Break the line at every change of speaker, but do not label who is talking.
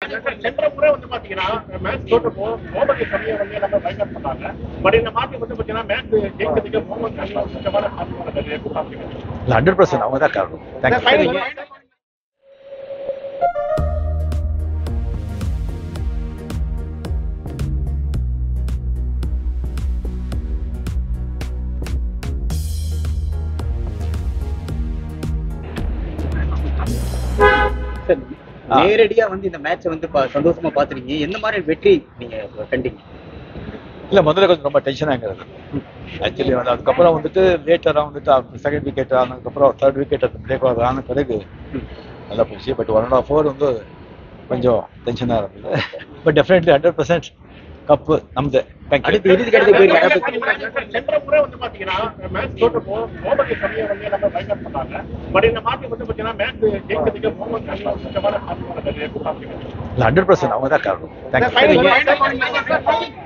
சென்ற முறை வந்து பாத்தீங்கன்னா மேட்ச் தோற்றப்போ முகமது சமியை வந்து நம்ம பயங்கர பண்ணாங்க பட் இந்த மாட்டி வந்து பாத்தீங்கன்னா மேட்ச் ஜெயிக்கிறதுக்கு முகமது சமி ஒரு முக்கியமான காரணம் இருக்குது எப்படி பாக்குறீங்க
இல்லை ஹண்ட்ரட் பர்சன்ட் அவங்க தான் காரணம் தேங்க்யூ
சார், நேரடியா வந்து இந்த மேட்சை வந்து பா- சந்தோஷமா பாத்துருக்கீங்க எந்த மாதிரி வெற்றி நீங்க கண்டீங்க
இல்லை முதல்ல கொஞ்சம் ரொம்ப டென்ஷனாக இருக்கிறது ஆக்சுவலி வந்து அதுக்கப்புறம் வந்துட்டு லேட்டராக வந்துட்டு செகண்ட் விக்கெட் ஆனதுக்கப்புறம் தேர்ட் விக்கெட் அந்த பிரேக் ஓவர் ஆன பிறகு நல்லா போச்சு but one and half over வந்து கொஞ்சம் டென்ஷனாக இருந்தது but definitely hundred percent cup நமது தேங்க்யூ
அடுத்து இறுதி கட்டத்துக்கு போயிருக்காங்க
சென்ற முறை வந்து பாத்தீங்கன்னா மேட்ச் தோற்றப்போ முகமது சமியை வந்து நம்ம பயங்கர பண்ணாங்க பட் இந்த மாட்டி வந்து பாத்தீங்கன்னா மேட்ச் ஜெயிக்கிறதுக்கு முகமது சமி ஒரு முக்கியமான காரணம் இருக்குது எப்படி பாக்குறீங்க
இல்லை ஹண்ட்ரட் பர்சன்ட் அவங்க தான் காரணம் தேங்க்யூ
நீங்க